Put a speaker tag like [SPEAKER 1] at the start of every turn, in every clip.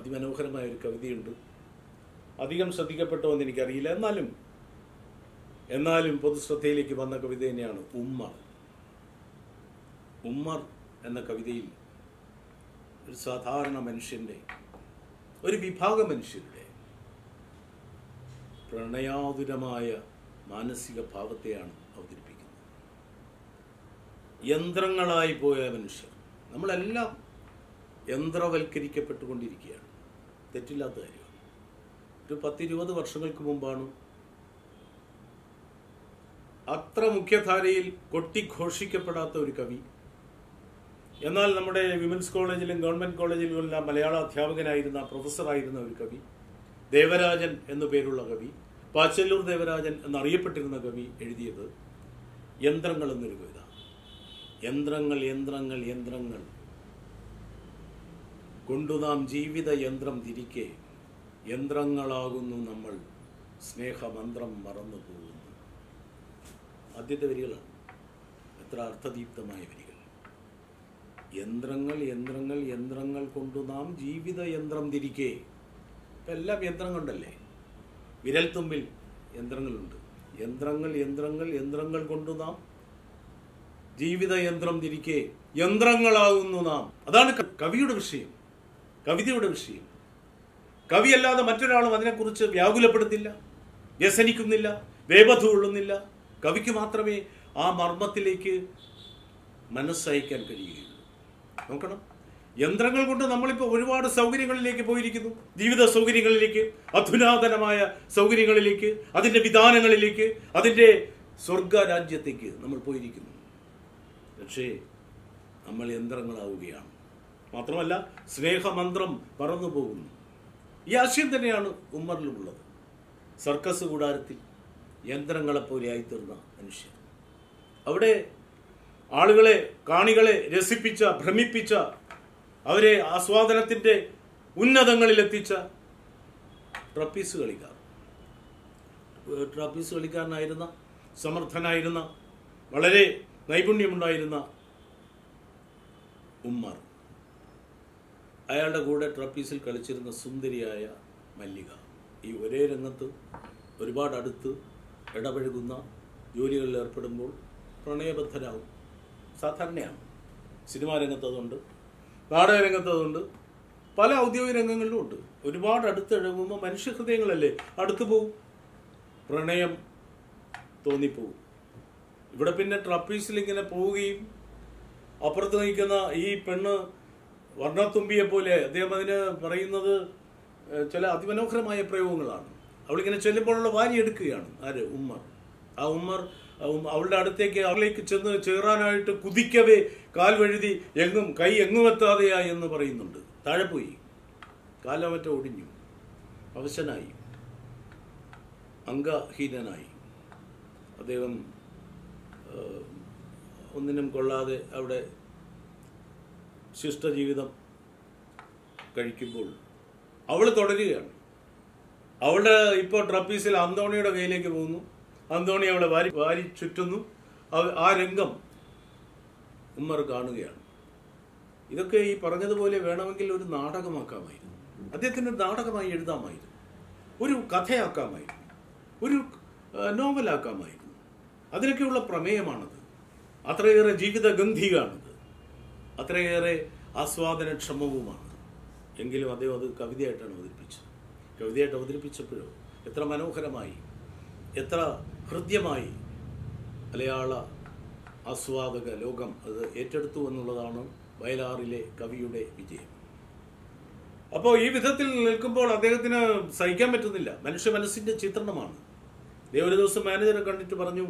[SPEAKER 1] അതിമനോഹരമായ ഒരു കവിതയുണ്ട് അധികം ശ്രദ്ധിക്കപ്പെട്ടോ എന്ന് എനിക്കറിയില്ല എന്നാലും എന്നാലും പൊതുശ്രദ്ധയിലേക്ക് വന്ന കവിത തന്നെയാണ് ഉമ്മർ ഉമ്മർ എന്ന കവിതയിൽ ഒരു സാധാരണ മനുഷ്യന്റെ ഒരു വിഭാഗം മനുഷ്യരുടെ പ്രണയാതുരമായ മാനസിക ഭാവത്തെയാണ് അവതരിപ്പിക്കുന്നത് യന്ത്രങ്ങളായി പോയ മനുഷ്യർ നമ്മളെല്ലാം യന്ത്രവൽക്കരിക്കപ്പെട്ടുകൊണ്ടിരിക്കുകയാണ് തെറ്റില്ലാത്ത കാര്യമാണ് ഒരു പത്തിരുപത് വർഷങ്ങൾക്ക് മുമ്പാണ് അത്ര മുഖ്യധാരയിൽ കൊട്ടിഘോഷിക്കപ്പെടാത്ത ഒരു കവി എന്നാൽ നമ്മുടെ വിമൻസ് കോളേജിലും ഗവൺമെന്റ് കോളേജിലും എല്ലാം മലയാള അധ്യാപകനായിരുന്ന പ്രൊഫസറായിരുന്ന ഒരു കവി ദേവരാജൻ എന്നു പേരുള്ള കവി പാച്ചല്ലൂർ ദേവരാജൻ എന്നറിയപ്പെട്ടിരുന്ന കവി എഴുതിയത് യന്ത്രങ്ങൾ എന്നൊരു കവിത യന്ത്രങ്ങൾ യന്ത്രങ്ങൾ യന്ത്രങ്ങൾ കൊണ്ടു നാം ജീവിത യന്ത്രം തിരിക്കെ യന്ത്രങ്ങളാകുന്നു നമ്മൾ സ്നേഹമന്ത്രം മറന്നു പോകുന്നു ആദ്യത്തെ വരികളാണ് എത്ര അർത്ഥദീപ്തമായ വരികൾ യന്ത്രങ്ങൾ യന്ത്രങ്ങൾ യന്ത്രങ്ങൾ കൊണ്ടു നാം ജീവിത യന്ത്രം തിരിക്കെ ഇപ്പം എല്ലാം യന്ത്രം കൊണ്ടല്ലേ വിരൽത്തുമ്പിൽ യന്ത്രങ്ങളുണ്ട് യന്ത്രങ്ങൾ യന്ത്രങ്ങൾ യന്ത്രങ്ങൾ കൊണ്ടു നാം ജീവിത യന്ത്രം തിരിക്കെ യന്ത്രങ്ങളാകുന്നു നാം അതാണ് ക- കവിയുടെ വിഷയം കവിതയുടെ വിഷയം കവിയല്ലാതെ മറ്റൊരാളും അതിനെക്കുറിച്ച് വ്യാകുലപ്പെടുത്തില്ല വ്യസനിക്കുന്നില്ല വേപഥ കൊള്ളുന്നില്ല കവിക്ക് മാത്രമേ ആ മർമ്മത്തിലേക്ക് മനസ്സയക്കാൻ കഴിയുകയുള്ളൂ നോക്കണം യന്ത്രങ്ങൾ കൊണ്ട് നമ്മളിപ്പോൾ ഒരുപാട് സൗകര്യങ്ങളിലേക്ക് പോയിരിക്കുന്നു ജീവിത സൗകര്യങ്ങളിലേക്ക് അധുനാതനമായ സൗകര്യങ്ങളിലേക്ക് അതിൻ്റെ വിധാനങ്ങളിലേക്ക് അതിൻ്റെ സ്വർഗ രാജ്യത്തേക്ക് നമ്മൾ പോയിരിക്കുന്നു പക്ഷേ നമ്മൾ യന്ത്രങ്ങളാവുകയാണ് മാത്രമല്ല സ്നേഹമന്ത്രം പറന്നു പോകുന്നു ഈ ആശയം തന്നെയാണ് ഉമ്മറിലുമുള്ളത് സർക്കസ് കൂടാരത്തിൽ യന്ത്രങ്ങളെപ്പോലെ ആയിത്തീർന്ന മനുഷ്യർ അവിടെ ആളുകളെ കാണികളെ രസിപ്പിച്ച ഭ്രമിപ്പിച്ച അവരെ ആസ്വാദനത്തിൻ്റെ ഉന്നതങ്ങളിലെത്തിച്ച ട്രപ്പീസ് കളിക്കാർ ഏഹ് ട്രപ്പീസ് കളിക്കാരനായിരുന്ന സമർത്ഥനായിരുന്ന വളരെ നൈപുണ്യമുണ്ടായിരുന്ന ഉമ്മർ അയാളുടെ കൂടെ ട്രപ്പീസിൽ കളിച്ചിരുന്ന സുന്ദരിയായ മല്ലിക ഈ ഒരേ രംഗത്ത് ഒരുപാട് അടുത്ത് ഇടപഴകുന്ന ജോലികളിൽ ഏർപ്പെടുമ്പോൾ പ്രണയബദ്ധരാകും സാധാരണയാണ് സിനിമാ രംഗത്തതുണ്ട് നാടക രംഗത്തതുണ്ട് പല ഔദ്യോഗിക രംഗങ്ങളിലും ഉണ്ട് ഒരുപാട് അടുത്ത് ഇഴകുമ്പോൾ മനുഷ്യഹൃദയങ്ങളല്ലേ അടുത്ത് പോവും പ്രണയം തോന്നിപ്പോവും ഇവിടെ പിന്നെ ട്രപ്പീസിൽ ഇങ്ങനെ പോവുകയും അപ്പുറത്ത് നിൽക്കുന്ന ഈ പെണ്ണ് വർണ്ണത്തുമ്പിയെ പോലെ അദ്ദേഹം അതിന് പറയുന്നത് ഏഹ്, ചില അതിമനോഹരമായ പ്രയോഗങ്ങളാണ് അവളിങ്ങനെ ചെല്ലുമ്പോഴുള്ള വാരി എടുക്കുകയാണ് ആര് ഉമ്മർ ആ ഉമ്മർ ആ ഉം- അവളുടെ അടുത്തേക്ക് അവളിലേക്ക് ചെന്ന് ചേറാനായിട്ട് കുതിക്കവേ കാൽ വഴുതി എങ്ങും കൈ എങ്ങും എത്താതെയായി എന്ന് പറയുന്നുണ്ട് താഴെ പോയി കാലമറ്റ ഒടിഞ്ഞു അവശനായി അംഗഹീനനായി അദ്ദേഹം ഏഹ്, ഒന്നിനും കൊള്ളാതെ അവിടെ ശിഷ്ടജീവിതം കഴിക്കുമ്പോൾ അവൾ തുടരുകയാണ് അവളുടെ ഇപ്പോൾ ട്രപ്പീസിൽ അന്തോണിയുടെ കയ്യിലേക്ക് പോകുന്നു അന്തോണി അവളെ വാരി വാരി ചുറ്റുന്നു അവ- ആ രംഗം ഉമ്മർ കാണുകയാണ് ഇതൊക്കെ ഈ പറഞ്ഞതുപോലെ വേണമെങ്കിൽ ഒരു നാടകമാക്കാമായിരുന്നു അദ്ദേഹത്തിന് ഒരു നാടകമായി എഴുതാമായിരുന്നു ഒരു കഥയാക്കാമായിരുന്നു ഒരു ആ, നോവലാക്കാമായിരുന്നു അതിനൊക്കെയുള്ള പ്രമേയമാണത് അത്രയേറെ ജീവിതഗന്ധികാണിത് അത്രയേറെ ആസ്വാദനക്ഷമവുമാണ് എങ്കിലും അദ്ദേഹം അത് കവിതയായിട്ടാണ് അവതരിപ്പിച്ചത് കവിതയായിട്ട് അവതരിപ്പിച്ചപ്പോഴോ എത്ര മനോഹരമായി എത്ര ഹൃദ്യമായി മലയാള ആസ്വാദക ലോകം അത് ഏറ്റെടുത്തു എന്നുള്ളതാണ് വയലാറിലെ കവിയുടെ വിജയം അപ്പോൾ ഈ വിധത്തിൽ നിൽക്കുമ്പോൾ അദ്ദേഹത്തിന് സഹിക്കാൻ പറ്റുന്നില്ല മനുഷ്യ മനസ്സിന്റെ ചിത്രണമാണ് ദേ ഒരു ദിവസം മാനേജറെ കണ്ടിട്ട് പറഞ്ഞു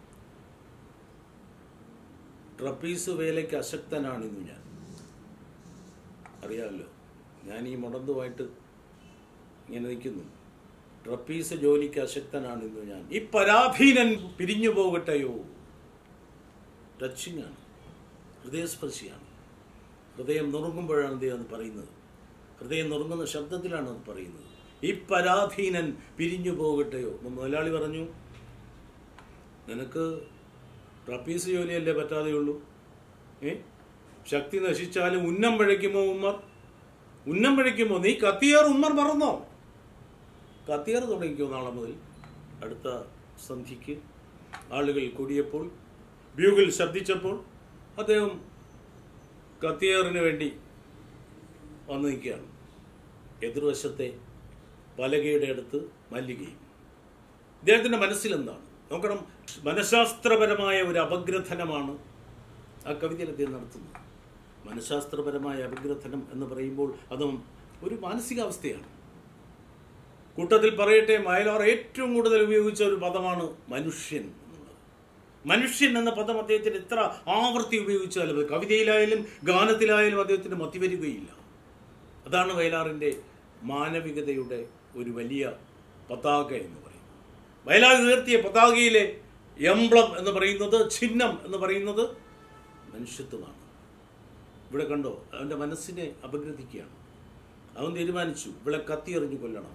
[SPEAKER 1] ട്രപ്പീസ് വേലയ്ക്ക് അശക്തനാണ് ഇന്ന് ഞാൻ അറിയാമല്ലോ ഞാൻ ഈ മുടന്തുമായിട്ട് ഇങ്ങനെ നിൽക്കുന്നു ട്രപ്പീസ് ജോലിക്ക് അശക്തനാണ് ഇന്ന് ഞാൻ ഈ പരാധീനൻ പിരിഞ്ഞു പോകട്ടെയോ ടച്ചിങ് ആണ് ഹൃദയസ്പർശിയാണ് ഹൃദയം നുറുങ്ങുമ്പോഴാണ് അദ്ദേഹം അത് പറയുന്നത് ഹൃദയം നുറുങ്ങുന്ന ശബ്ദത്തിലാണ് അത് പറയുന്നത് ഈ പരാധീനൻ പിരിഞ്ഞു പോകട്ടെയോ അപ്പം മുതലാളി പറഞ്ഞു നിനക്ക് ട്രപ്പീസ് ജോലിയല്ലേ പറ്റാതെയുള്ളൂ ഏ ശക്തി നശിച്ചാലും ഉന്നം പഴയ്ക്കുമോ ഉമ്മർ ഉന്നം പിഴയ്ക്കുമ്പോൾ നീ കത്തിയേർ ഉമ്മർ മറന്നോ കത്തിയേർ തുടങ്ങിക്കോ നാളെ മുതൽ അടുത്ത സന്ധിക്ക് ആളുകൾ കൂടിയപ്പോൾ ബ്യൂഗിൽ ശബ്ദിച്ചപ്പോൾ അദ്ദേഹം കത്തിയേറിന് വേണ്ടി വന്നു നിൽക്കുകയാണ് എതിർവശത്തെ പലകയുടെ അടുത്ത് മല്ലികയും ഇദ്ദേഹത്തിൻ്റെ മനസ്സിലെന്താണ് നോക്കണം മനഃശാസ്ത്രപരമായ ഒരു അപഗ്രഥനമാണ് ആ കവിതയിൽ അദ്ദേഹം നടത്തുന്നത് മനഃശാസ്ത്രപരമായ അപഗ്രഥനം എന്ന് പറയുമ്പോൾ അതും ഒരു മാനസികാവസ്ഥയാണ് കൂട്ടത്തിൽ പറയട്ടെ മയലാർ ഏറ്റവും കൂടുതൽ ഉപയോഗിച്ച ഒരു പദമാണ് മനുഷ്യൻ എന്നുള്ളത് മനുഷ്യൻ എന്ന പദം അദ്ദേഹത്തിന് എത്ര ആവർത്തി ഉപയോഗിച്ചാലും അത് കവിതയിലായാലും ഗാനത്തിലായാലും അദ്ദേഹത്തിന് മതി വരികയില്ല അതാണ് വയലാറിൻ്റെ മാനവികതയുടെ ഒരു വലിയ പതാക എന്ന് പറയുന്നത് വയലാർ ഉയർത്തിയ പതാകയിലെ എംബ്ലം എന്ന് പറയുന്നത് ചിഹ്നം എന്ന് പറയുന്നത് മനുഷ്യത്വമാണ് ഇവിടെ കണ്ടോ അവൻ്റെ മനസ്സിനെ അപഗ്രഥിക്കുകയാണ് അവൻ തീരുമാനിച്ചു ഇവിടെ കത്തി എറിഞ്ഞു കൊല്ലണം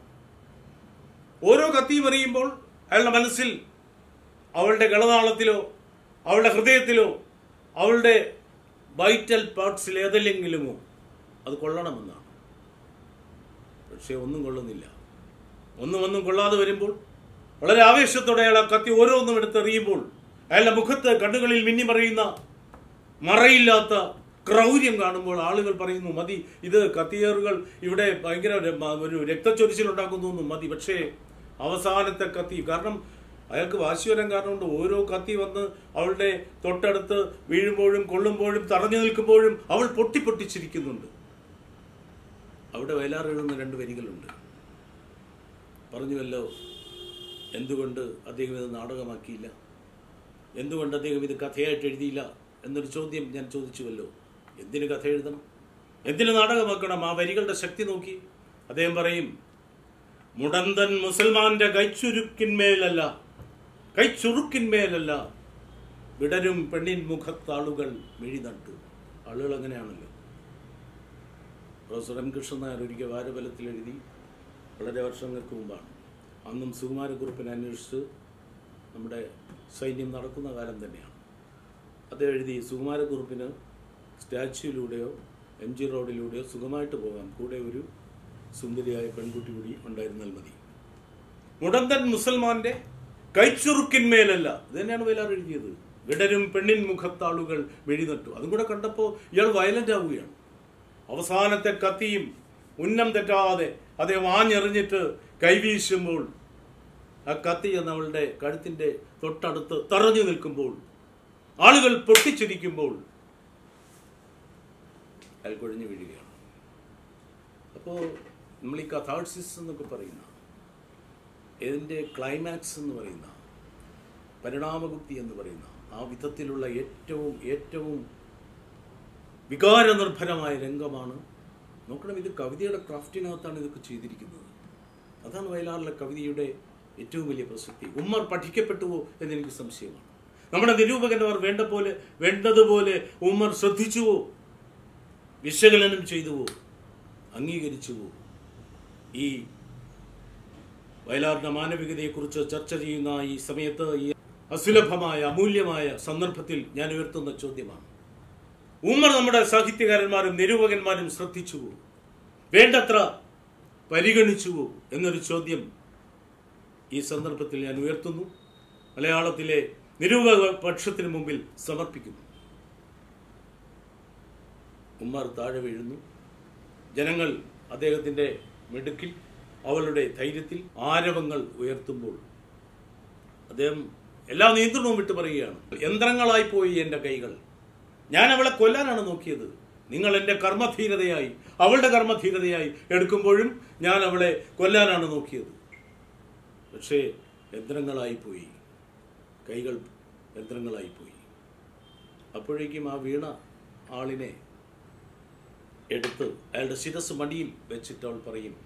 [SPEAKER 1] ഓരോ കത്തിയും എറിയുമ്പോൾ അയാളുടെ മനസ്സിൽ അവളുടെ ഗളനാളത്തിലോ അവളുടെ ഹൃദയത്തിലോ അവളുടെ വൈറ്റൽ പാർട്സിൽ ഏതെല്ലെങ്കിലുമോ അത് കൊള്ളണമെന്നാണ് പക്ഷേ ഒന്നും കൊള്ളുന്നില്ല ഒന്നും ഒന്നും കൊള്ളാതെ വരുമ്പോൾ വളരെ ആവേശത്തോടെ അയാൾ ആ കത്തി ഓരോന്നും എടുത്തെറിയുമ്പോൾ അയാളുടെ മുഖത്ത് കണ്ണുകളിൽ മിന്നിമറിയുന്ന മറയില്ലാത്ത ക്രൗര്യം കാണുമ്പോൾ ആളുകൾ പറയുന്നു മതി ഇത് കത്തിയേറുകൾ ഇവിടെ ഭയങ്കര ര- മ- ഒരു രക്തച്ചൊരിച്ചിലുണ്ടാക്കുന്നു എന്നും മതി പക്ഷേ അവസാനത്തെ കത്തി കാരണം അയാൾക്ക് വാശി വരാൻ കാരണമുണ്ട് ഓരോ കത്തി വന്ന് അവളുടെ തൊട്ടടുത്ത് വീഴുമ്പോഴും കൊള്ളുമ്പോഴും തറഞ്ഞു നിൽക്കുമ്പോഴും അവൾ പൊട്ടിപ്പൊട്ടിച്ചിരിക്കുന്നുണ്ട് അവിടെ വയലാർ എഴുതുന്ന രണ്ട് വരികളുണ്ട് പറഞ്ഞുവല്ലോ എന്തുകൊണ്ട് അദ്ദേഹം ഇത് നാടകമാക്കിയില്ല എന്തുകൊണ്ട് അദ്ദേഹം ഇത് കഥയായിട്ട് എഴുതിയില്ല എന്നൊരു ചോദ്യം ഞാൻ ചോദിച്ചുവല്ലോ എന്തിന് കഥ എഴുതണം എന്തിന് നാടകമാക്കണം ആ വരികളുടെ ശക്തി നോക്കി അദ്ദേഹം പറയും മുടന്തൻ മുസൽമാന്റെ കൈച്ചുരുക്കിന്മേലല്ല കൈച്ചുറുക്കിന്മേലല്ല വിടരും പെണ്ണിൻ മുഖത്താളുകൾ മെഴി നട്ടു ആളുകൾ അങ്ങനെയാണല്ലോ പ്രൊഫസർ എം കൃഷ്ണൻ നായർ ഒരിക്കൽ വാരബലത്തിൽ എഴുതി വളരെ വർഷങ്ങൾക്ക് മുമ്പാണ് അന്നും സുകുമാരക്കുറിപ്പിനെ അന്വേഷിച്ച് നമ്മുടെ സൈന്യം നടക്കുന്ന കാലം തന്നെയാണ് അദ്ദേഹം എഴുതി സുകുമാരക്കുറിപ്പിന് സ്റ്റാച്യൂയിലൂടെയോ എം ജി റോഡിലൂടെയോ സുഖമായിട്ട് പോകാം കൂടെ ഒരു സുന്ദരിയായ പെൺകുട്ടി കൂടി ഉണ്ടായിരുന്നാൽ മതി മുടന്തൻ മുസൽമാന്റെ കൈച്ചുറുക്കിന്മേലല്ല ഇത് തന്നെയാണ് വയലാർ എഴുതിയത് വിടരും പെണ്ണിൻ മുഖത്താളുകൾ വെടിനട്ടു അതും കൂടെ കണ്ടപ്പോൾ ഇയാൾ വയലന്റ് ആവുകയാണ് അവസാനത്തെ കത്തിയും ഉന്നം തെറ്റാതെ അദ്ദേഹം ആഞ്ഞെറിഞ്ഞിട്ട് കൈവീശുമ്പോൾ ആ കത്തി എന്നവളുടെ കഴുത്തിന്റെ തൊട്ടടുത്ത് തറഞ്ഞു നിൽക്കുമ്പോൾ ആളുകൾ പൊട്ടിച്ചിരിക്കുമ്പോൾ അയാൾ കൊഴിഞ്ഞു വീഴുകയാണ് അപ്പോൾ നമ്മൾ ഈ കഥാൾസിസ് എന്നൊക്കെ പറയുന്ന ഇതിൻ്റെ ക്ലൈമാക്സ് എന്ന് പറയുന്ന പരിണാമഗുപ്തി എന്ന് പറയുന്ന ആ വിധത്തിലുള്ള ഏറ്റവും ഏറ്റവും വികാരനിർഭരമായ രംഗമാണ് നോക്കണം ഇത് കവിതയുടെ ക്രാഫ്റ്റിനകത്താണ് ഇതൊക്കെ ചെയ്തിരിക്കുന്നത് അതാണ് വയലാറിലെ കവിതയുടെ ഏറ്റവും വലിയ പ്രസക്തി ഉമ്മർ പഠിക്കപ്പെട്ടുവോ എന്നെനിക്ക് സംശയമാണ് നമ്മുടെ നിരൂപകന്മാർ വേണ്ട പോലെ വേണ്ടതുപോലെ ഉമ്മർ ശ്രദ്ധിച്ചുവോ വിശകലനം ചെയ്തുവോ അംഗീകരിച്ചുവോ ഈ വയലാറിന്റെ മാനവികതയെക്കുറിച്ച് ചർച്ച ചെയ്യുന്ന ഈ സമയത്ത് ഈ അസുലഭമായ അമൂല്യമായ സന്ദർഭത്തിൽ ഞാൻ ഉയർത്തുന്ന ചോദ്യമാണ് ഉമ്മർ നമ്മുടെ സാഹിത്യകാരന്മാരും നിരൂപകന്മാരും ശ്രദ്ധിച്ചുവോ വേണ്ടത്ര പരിഗണിച്ചുവോ എന്നൊരു ചോദ്യം ഈ സന്ദർഭത്തിൽ ഞാൻ ഉയർത്തുന്നു മലയാളത്തിലെ നിരൂപക പക്ഷത്തിന് മുമ്പിൽ സമർപ്പിക്കുന്നു ഉമ്മർ താഴെ വീഴുന്നു ജനങ്ങൾ അദ്ദേഹത്തിന്റെ മിടുക്കിൽ അവളുടെ ധൈര്യത്തിൽ ആരവങ്ങൾ ഉയർത്തുമ്പോൾ അദ്ദേഹം എല്ലാ നിയന്ത്രണവും വിട്ടു പറയുകയാണ് യന്ത്രങ്ങളായി പോയി എൻ്റെ കൈകൾ ഞാൻ അവളെ കൊല്ലാനാണ് നോക്കിയത് നിങ്ങൾ എൻ്റെ കർമ്മധീരതയായി അവളുടെ കർമ്മധീരതയായി എടുക്കുമ്പോഴും ഞാൻ അവളെ കൊല്ലാനാണ് നോക്കിയത് പക്ഷേ യന്ത്രങ്ങളായി പോയി കൈകൾ യന്ത്രങ്ങളായി പോയി അപ്പോഴേക്കും ആ വീണ ആളിനെ എടുത്ത് അയാളുടെ ശിരസ് മടിയിൽ വെച്ചിട്ട് അവൾ പറയും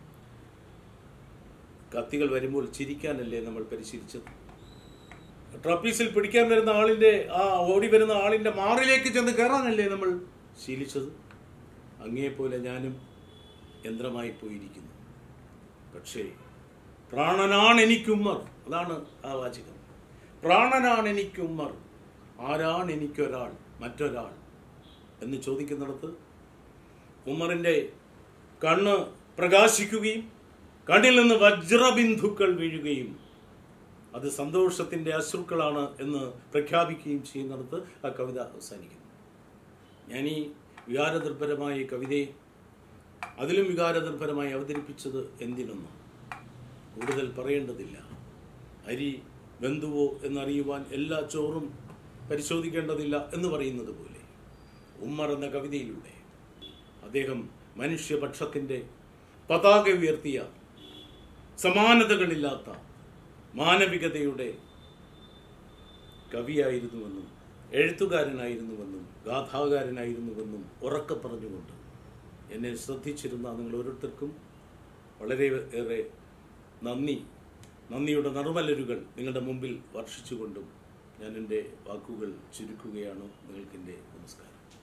[SPEAKER 1] കത്തികൾ വരുമ്പോൾ ചിരിക്കാനല്ലേ നമ്മൾ പരിശീലിച്ചത് ട്രപ്പീസിൽ പിടിക്കാൻ വരുന്ന ആളിന്റെ ആ ഓടി വരുന്ന ആളിന്റെ മാറിലേക്ക് ചെന്ന് കയറാനല്ലേ നമ്മൾ ശീലിച്ചത് അങ്ങേപോലെ ഞാനും യന്ത്രമായി പോയിരിക്കുന്നു പക്ഷേ പ്രാണനാണ് എനിക്കുമ്മർ അതാണ് ആ വാചകം പ്രാണനാണ് എനിക്കുമ്മർ ആരാണ് എനിക്കൊരാൾ മറ്റൊരാൾ എന്ന് ചോദിക്കുന്നിടത്ത് ഉമ്മറിൻ്റെ കണ്ണ് പ്രകാശിക്കുകയും കണ്ണിൽ നിന്ന് വജ്രബിന്ദുക്കൾ വീഴുകയും അത് സന്തോഷത്തിന്റെ അശ്രുക്കളാണ് എന്ന് പ്രഖ്യാപിക്കുകയും ചെയ്യുന്നിടത്ത് ആ കവിത അവസാനിക്കുന്നു ഞാൻ ഈ വികാരനിർഭരമായ ഈ കവിതയെ അതിലും വികാരനിർഭരമായി അവതരിപ്പിച്ചത് എന്തിനൊന്നും കൂടുതൽ പറയേണ്ടതില്ല അരി വെന്തുവോ എന്നറിയുവാൻ എല്ലാ ചോറും പരിശോധിക്കേണ്ടതില്ല എന്ന് പറയുന്നത് പോലെ ഉമ്മർ എന്ന കവിതയിലൂടെ അദ്ദേഹം മനുഷ്യപക്ഷത്തിൻ്റെ പതാക ഉയർത്തിയ സമാനതകളില്ലാത്ത മാനവികതയുടെ കവിയായിരുന്നുവെന്നും എഴുത്തുകാരനായിരുന്നുവെന്നും ഗാഥാകാരനായിരുന്നുവെന്നും ഉറക്കെ പറഞ്ഞുകൊണ്ട് എന്നെ ശ്രദ്ധിച്ചിരുന്ന നിങ്ങൾ ഓരോരുത്തർക്കും വളരെ ഏറെ നന്ദി നന്ദിയുടെ നറുമലരുകൾ നിങ്ങളുടെ മുമ്പിൽ വർഷിച്ചുകൊണ്ടും ഞാൻ എൻ്റെ വാക്കുകൾ ചുരുക്കുകയാണ് നിങ്ങൾക്കെൻ്റെ നമസ്കാരം